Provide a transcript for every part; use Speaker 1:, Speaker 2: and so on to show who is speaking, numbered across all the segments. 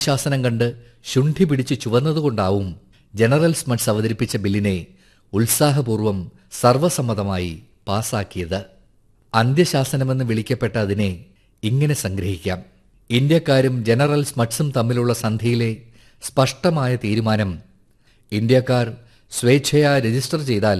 Speaker 1: ശാസനം കണ്ട് ശുണ്ഠി പിടിച്ച് ചുവന്നതുകൊണ്ടാവും ജനറൽ സ്മട്സ് അവതരിപ്പിച്ച ബില്ലിനെ ഉത്സാഹപൂർവം സർവസമ്മതമായി പാസാക്കിയത് അന്ത്യശാസനമെന്ന് വിളിക്കപ്പെട്ട അതിനെ ഇങ്ങനെ സംഗ്രഹിക്കാം ഇന്ത്യക്കാരും ജനറൽ സ്മട്സും തമ്മിലുള്ള സന്ധിയിലെ സ്പഷ്ടമായ തീരുമാനം ഇന്ത്യക്കാർ സ്വേച്ഛയാ രജിസ്റ്റർ ചെയ്താൽ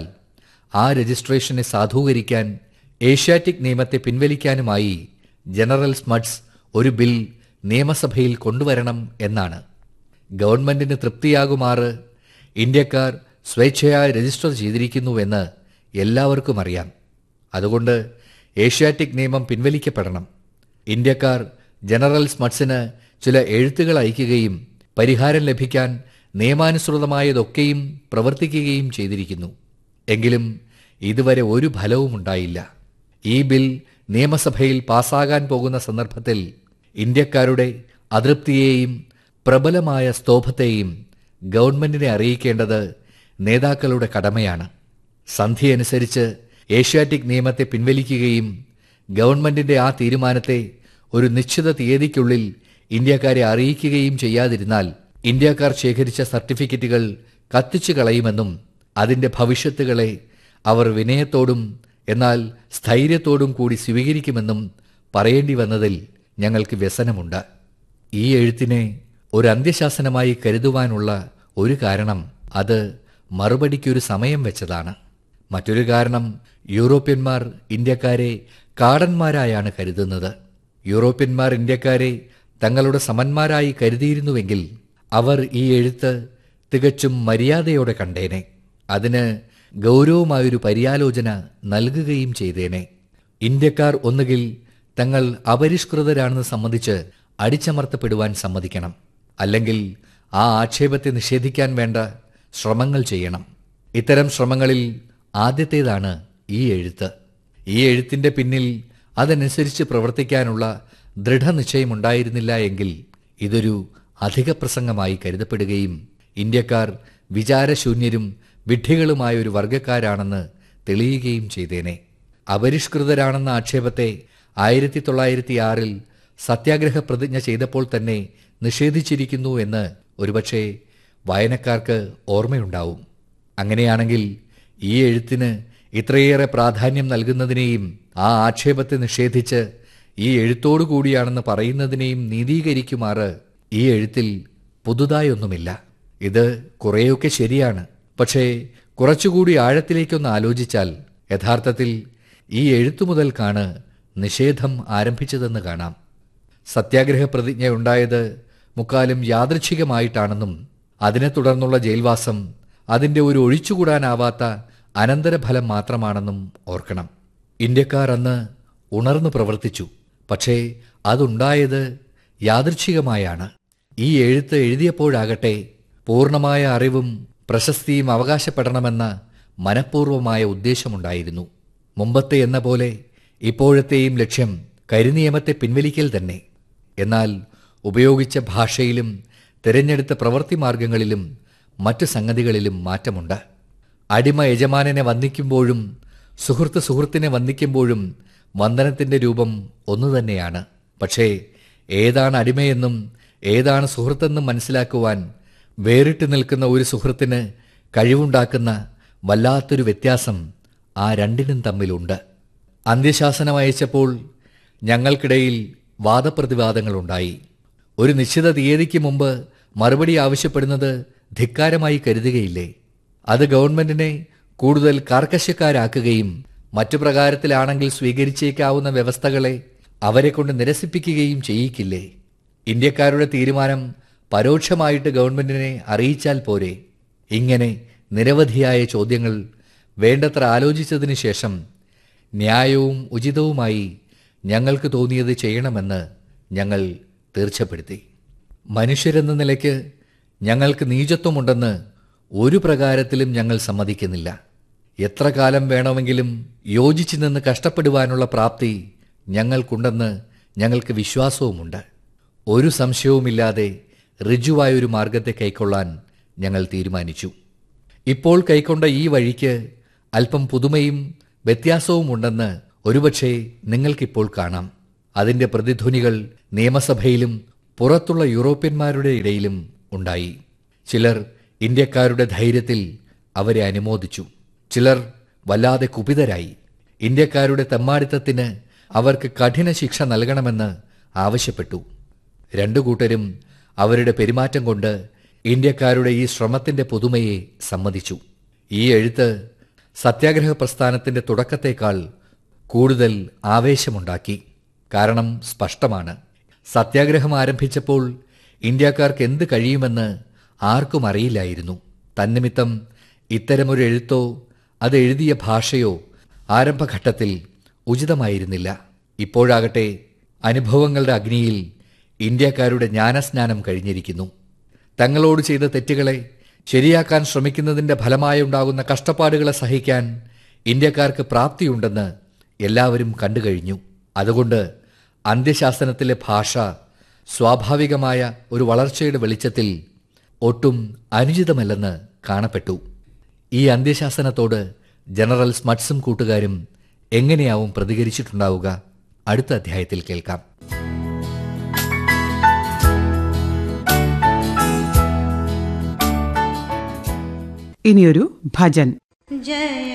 Speaker 1: ആ രജിസ്ട്രേഷനെ സാധൂകരിക്കാൻ ഏഷ്യാറ്റിക് നിയമത്തെ പിൻവലിക്കാനുമായി ജനറൽ സ്മട്സ് ഒരു ബിൽ നിയമസഭയിൽ കൊണ്ടുവരണം എന്നാണ് ഗവൺമെന്റിന് തൃപ്തിയാകുമാറ് ഇന്ത്യക്കാർ സ്വേച്ഛയാ രജിസ്റ്റർ ചെയ്തിരിക്കുന്നുവെന്ന് എല്ലാവർക്കും അറിയാം അതുകൊണ്ട് ഏഷ്യാറ്റിക് നിയമം പിൻവലിക്കപ്പെടണം ഇന്ത്യക്കാർ ജനറൽ സ്മട്സിന് ചില എഴുത്തുകൾ അയക്കുകയും പരിഹാരം ലഭിക്കാൻ നിയമാനുസൃതമായതൊക്കെയും പ്രവർത്തിക്കുകയും ചെയ്തിരിക്കുന്നു എങ്കിലും ഇതുവരെ ഒരു ഫലവും ഉണ്ടായില്ല ഈ ബിൽ നിയമസഭയിൽ പാസ്സാകാൻ പോകുന്ന സന്ദർഭത്തിൽ ഇന്ത്യക്കാരുടെ അതൃപ്തിയെയും പ്രബലമായ സ്തോഭത്തെയും ഗവൺമെന്റിനെ അറിയിക്കേണ്ടത് നേതാക്കളുടെ കടമയാണ് സന്ധിയനുസരിച്ച് ഏഷ്യാറ്റിക് നിയമത്തെ പിൻവലിക്കുകയും ഗവൺമെന്റിന്റെ ആ തീരുമാനത്തെ ഒരു നിശ്ചിത തീയതിക്കുള്ളിൽ ഇന്ത്യക്കാരെ അറിയിക്കുകയും ചെയ്യാതിരുന്നാൽ ഇന്ത്യക്കാർ ശേഖരിച്ച സർട്ടിഫിക്കറ്റുകൾ കത്തിച്ചു കളയുമെന്നും അതിന്റെ ഭവിഷ്യത്തുകളെ അവർ വിനയത്തോടും എന്നാൽ സ്ഥൈര്യത്തോടും കൂടി സ്വീകരിക്കുമെന്നും പറയേണ്ടി വന്നതിൽ ഞങ്ങൾക്ക് വ്യസനമുണ്ട് ഈ എഴുത്തിനെ ഒരു അന്ത്യശാസനമായി കരുതുവാനുള്ള ഒരു കാരണം അത് മറുപടിക്കൊരു സമയം വെച്ചതാണ് മറ്റൊരു കാരണം യൂറോപ്യന്മാർ ഇന്ത്യക്കാരെ കാടന്മാരായാണ് കരുതുന്നത് യൂറോപ്യന്മാർ ഇന്ത്യക്കാരെ തങ്ങളുടെ സമന്മാരായി കരുതിയിരുന്നുവെങ്കിൽ അവർ ഈ എഴുത്ത് തികച്ചും മര്യാദയോടെ കണ്ടേനെ അതിന് ഗൗരവമായൊരു പര്യാലോചന നൽകുകയും ചെയ്തേനെ ഇന്ത്യക്കാർ ഒന്നുകിൽ തങ്ങൾ അപരിഷ്കൃതരാണെന്ന് സംബന്ധിച്ച് അടിച്ചമർത്തപ്പെടുവാൻ സമ്മതിക്കണം അല്ലെങ്കിൽ ആ ആക്ഷേപത്തെ നിഷേധിക്കാൻ വേണ്ട ശ്രമങ്ങൾ ചെയ്യണം ഇത്തരം ശ്രമങ്ങളിൽ ആദ്യത്തേതാണ് ഈ എഴുത്ത് ഈ എഴുത്തിന്റെ പിന്നിൽ അതനുസരിച്ച് പ്രവർത്തിക്കാനുള്ള ദൃഢനിശ്ചയമുണ്ടായിരുന്നില്ല എങ്കിൽ ഇതൊരു അധിക പ്രസംഗമായി കരുതപ്പെടുകയും ഇന്ത്യക്കാർ വിചാരശൂന്യരും വിഡ്ഢികളുമായ ഒരു വർഗക്കാരാണെന്ന് തെളിയുകയും ചെയ്തേനെ അപരിഷ്കൃതരാണെന്ന ആക്ഷേപത്തെ ആയിരത്തി തൊള്ളായിരത്തി ആറിൽ സത്യാഗ്രഹ പ്രതിജ്ഞ ചെയ്തപ്പോൾ തന്നെ നിഷേധിച്ചിരിക്കുന്നു എന്ന് ഒരുപക്ഷെ വായനക്കാർക്ക് ഓർമ്മയുണ്ടാവും അങ്ങനെയാണെങ്കിൽ ഈ എഴുത്തിന് ഇത്രയേറെ പ്രാധാന്യം നൽകുന്നതിനെയും ആ ആക്ഷേപത്തെ നിഷേധിച്ച് ഈ എഴുത്തോടു കൂടിയാണെന്ന് പറയുന്നതിനെയും നീതീകരിക്കുമാറ് ഈ എഴുത്തിൽ പുതുതായൊന്നുമില്ല ഇത് കുറേയൊക്കെ ശരിയാണ് പക്ഷേ കുറച്ചുകൂടി ആഴത്തിലേക്കൊന്ന് ആലോചിച്ചാൽ യഥാർത്ഥത്തിൽ ഈ എഴുത്തു മുതൽക്കാണ് നിഷേധം ആരംഭിച്ചതെന്ന് കാണാം സത്യാഗ്രഹ പ്രതിജ്ഞ ഉണ്ടായത് മുക്കാലും യാദൃച്ഛികമായിട്ടാണെന്നും അതിനെ തുടർന്നുള്ള ജയിൽവാസം അതിന്റെ ഒരു ഒഴിച്ചുകൂടാനാവാത്ത അനന്തരഫലം മാത്രമാണെന്നും ഓർക്കണം ഇന്ത്യക്കാർ അന്ന് ഉണർന്നു പ്രവർത്തിച്ചു പക്ഷേ അതുണ്ടായത് യാദൃച്ഛികമായാണ് ഈ എഴുത്ത് എഴുതിയപ്പോഴാകട്ടെ പൂർണ്ണമായ അറിവും പ്രശസ്തിയും അവകാശപ്പെടണമെന്ന മനഃപൂർവമായ ഉദ്ദേശമുണ്ടായിരുന്നു മുമ്പത്തെ എന്ന പോലെ ഇപ്പോഴത്തെയും ലക്ഷ്യം കരിനിയമത്തെ പിൻവലിക്കൽ തന്നെ എന്നാൽ ഉപയോഗിച്ച ഭാഷയിലും തിരഞ്ഞെടുത്ത പ്രവൃത്തി മാർഗങ്ങളിലും മറ്റു സംഗതികളിലും മാറ്റമുണ്ട് അടിമ യജമാനനെ വന്ദിക്കുമ്പോഴും സുഹൃത്ത് സുഹൃത്തിനെ വന്ദിക്കുമ്പോഴും വന്ദനത്തിന്റെ രൂപം ഒന്നു തന്നെയാണ് പക്ഷേ ഏതാണ് അടിമയെന്നും ഏതാണ് സുഹൃത്തെന്നും മനസ്സിലാക്കുവാൻ വേറിട്ട് നിൽക്കുന്ന ഒരു സുഹൃത്തിന് കഴിവുണ്ടാക്കുന്ന വല്ലാത്തൊരു വ്യത്യാസം ആ രണ്ടിനും തമ്മിലുണ്ട് അന്ത്യശാസനം അയച്ചപ്പോൾ ഞങ്ങൾക്കിടയിൽ വാദപ്രതിവാദങ്ങളുണ്ടായി ഒരു നിശ്ചിത തീയതിക്ക് മുമ്പ് മറുപടി ആവശ്യപ്പെടുന്നത് ധിക്കാരമായി കരുതുകയില്ലേ അത് ഗവൺമെന്റിനെ കൂടുതൽ കാർക്കശ്യക്കാരാക്കുകയും മറ്റു പ്രകാരത്തിലാണെങ്കിൽ സ്വീകരിച്ചേക്കാവുന്ന വ്യവസ്ഥകളെ അവരെ കൊണ്ട് നിരസിപ്പിക്കുകയും ചെയ്യിക്കില്ലേ ഇന്ത്യക്കാരുടെ തീരുമാനം പരോക്ഷമായിട്ട് ഗവൺമെന്റിനെ അറിയിച്ചാൽ പോരെ ഇങ്ങനെ നിരവധിയായ ചോദ്യങ്ങൾ വേണ്ടത്ര ആലോചിച്ചതിന് ശേഷം ന്യായവും ഉചിതവുമായി ഞങ്ങൾക്ക് തോന്നിയത് ചെയ്യണമെന്ന് ഞങ്ങൾ തീർച്ചപ്പെടുത്തി മനുഷ്യരെന്ന നിലയ്ക്ക് ഞങ്ങൾക്ക് നീചത്വമുണ്ടെന്ന് ഒരു പ്രകാരത്തിലും ഞങ്ങൾ സമ്മതിക്കുന്നില്ല എത്ര കാലം വേണമെങ്കിലും യോജിച്ചു നിന്ന് കഷ്ടപ്പെടുവാനുള്ള പ്രാപ്തി ഞങ്ങൾക്കുണ്ടെന്ന് ഞങ്ങൾക്ക് വിശ്വാസവുമുണ്ട് ഒരു സംശയവുമില്ലാതെ ഋജുവായൊരു മാർഗത്തെ കൈക്കൊള്ളാൻ ഞങ്ങൾ തീരുമാനിച്ചു ഇപ്പോൾ കൈക്കൊണ്ട ഈ വഴിക്ക് അല്പം പുതുമയും വ്യത്യാസവും ഉണ്ടെന്ന് ഒരുപക്ഷെ നിങ്ങൾക്കിപ്പോൾ കാണാം അതിന്റെ പ്രതിധ്വനികൾ നിയമസഭയിലും പുറത്തുള്ള യൂറോപ്യന്മാരുടെ ഇടയിലും ഉണ്ടായി ചിലർ ഇന്ത്യക്കാരുടെ ധൈര്യത്തിൽ അവരെ അനുമോദിച്ചു ചിലർ വല്ലാതെ കുപിതരായി ഇന്ത്യക്കാരുടെ തെമ്മാടിത്തത്തിന് അവർക്ക് കഠിന ശിക്ഷ നൽകണമെന്ന് ആവശ്യപ്പെട്ടു രണ്ടു കൂട്ടരും അവരുടെ പെരുമാറ്റം കൊണ്ട് ഇന്ത്യക്കാരുടെ ഈ ശ്രമത്തിന്റെ പുതുമയെ സമ്മതിച്ചു ഈ എഴുത്ത് സത്യാഗ്രഹ പ്രസ്ഥാനത്തിന്റെ തുടക്കത്തേക്കാൾ കൂടുതൽ ആവേശമുണ്ടാക്കി കാരണം സ്പഷ്ടമാണ് സത്യാഗ്രഹം ആരംഭിച്ചപ്പോൾ ഇന്ത്യക്കാർക്ക് എന്ത് കഴിയുമെന്ന് ആർക്കും അറിയില്ലായിരുന്നു തന്നിമിത്തം ഇത്തരമൊരു എഴുത്തോ അത് എഴുതിയ ഭാഷയോ ആരംഭഘട്ടത്തിൽ ഉചിതമായിരുന്നില്ല ഇപ്പോഴാകട്ടെ അനുഭവങ്ങളുടെ അഗ്നിയിൽ ഇന്ത്യക്കാരുടെ ജ്ഞാനസ്നാനം കഴിഞ്ഞിരിക്കുന്നു തങ്ങളോട് ചെയ്ത തെറ്റുകളെ ശരിയാക്കാൻ ശ്രമിക്കുന്നതിന്റെ ഫലമായുണ്ടാകുന്ന കഷ്ടപ്പാടുകളെ സഹിക്കാൻ ഇന്ത്യക്കാർക്ക് പ്രാപ്തിയുണ്ടെന്ന് എല്ലാവരും കണ്ടുകഴിഞ്ഞു അതുകൊണ്ട് അന്ത്യശാസനത്തിലെ ഭാഷ സ്വാഭാവികമായ ഒരു വളർച്ചയുടെ വെളിച്ചത്തിൽ ഒട്ടും അനുചിതമല്ലെന്ന് കാണപ്പെട്ടു ഈ അന്ത്യശാസനത്തോട് ജനറൽ സ്മട്സും കൂട്ടുകാരും എങ്ങനെയാവും പ്രതികരിച്ചിട്ടുണ്ടാവുക അടുത്ത അധ്യായത്തിൽ കേൾക്കാം
Speaker 2: ഇനിയൊരു ഭജൻ
Speaker 3: जय